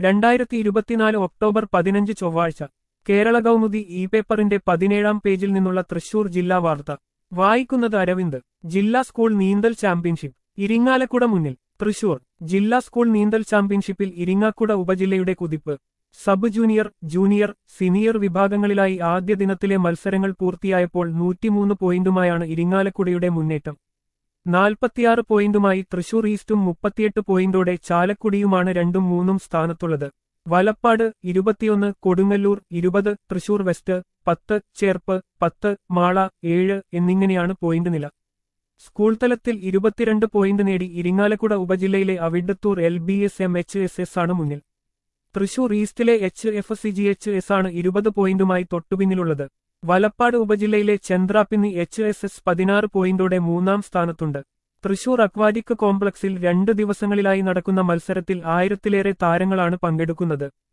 രണ്ടായിരത്തി ഇരുപത്തിനാല് ഒക്ടോബർ പതിനഞ്ച് ചൊവ്വാഴ്ച കേരള കൗമുദി ഇ പേപ്പറിന്റെ പതിനേഴാം പേജിൽ നിന്നുള്ള തൃശൂർ ജില്ലാ വാർത്ത വായിക്കുന്നത് അരവിന്ദ് ജില്ലാ സ്കൂൾ നീന്തൽ ചാമ്പ്യൻഷിപ്പ് ഇരിങ്ങാലക്കുട മുന്നിൽ തൃശൂർ ജില്ലാ സ്കൂൾ നീന്തൽ ചാമ്പ്യൻഷിപ്പിൽ ഇരിങ്ങാക്കുട ഉപജില്ലയുടെ കുതിപ്പ് സബ് ജൂനിയർ ജൂനിയർ സീനിയർ വിഭാഗങ്ങളിലായി ആദ്യ ദിനത്തിലെ മത്സരങ്ങൾ പൂർത്തിയായപ്പോൾ നൂറ്റിമൂന്ന് പോയിന്റുമായാണ് ഇരിങ്ങാലക്കുടയുടെ മുന്നേറ്റം നാൽപ്പത്തിയാറ് പോയിന്റുമായി തൃശൂർ ഈസ്റ്റും മുപ്പത്തിയെട്ട് പോയിന്റോടെ ചാലക്കുടിയുമാണ് രണ്ടും മൂന്നും സ്ഥാനത്തുള്ളത് വലപ്പാട് ഇരുപത്തിയൊന്ന് കൊടുങ്ങല്ലൂർ ഇരുപത് തൃശൂർ വെസ്റ്റ് പത്ത് ചേർപ്പ് പത്ത് മാള ഏഴ് എന്നിങ്ങനെയാണ് പോയിന്റ് നില സ്കൂൾ തലത്തിൽ ഇരുപത്തിരണ്ട് പോയിന്റ് നേടി ഇരിങ്ങാലക്കുട ഉപജില്ലയിലെ Avittathur L B S M H S S ആണ് മുന്നിൽ തൃശൂർ ഈസ്റ്റിലെ H F C G H S ആണ് ഇരുപത് പോയിന്റുമായി തൊട്ടുപിന്നിലുള്ളത് വലപ്പാട് ഉപജില്ലയിലെ ചന്ദ്രാപ്പിന്നി എച്ച് എസ് എസ് പതിനാറ് പോയിന്റോടെ മൂന്നാം സ്ഥാനത്തുണ്ട് തൃശൂർ അക്വാറ്റിക് കോംപ്ലക്സിൽ രണ്ട് ദിവസങ്ങളിലായി നടക്കുന്ന മത്സരത്തിൽ ആയിരത്തിലേറെ താരങ്ങളാണ് പങ്കെടുക്കുന്നത്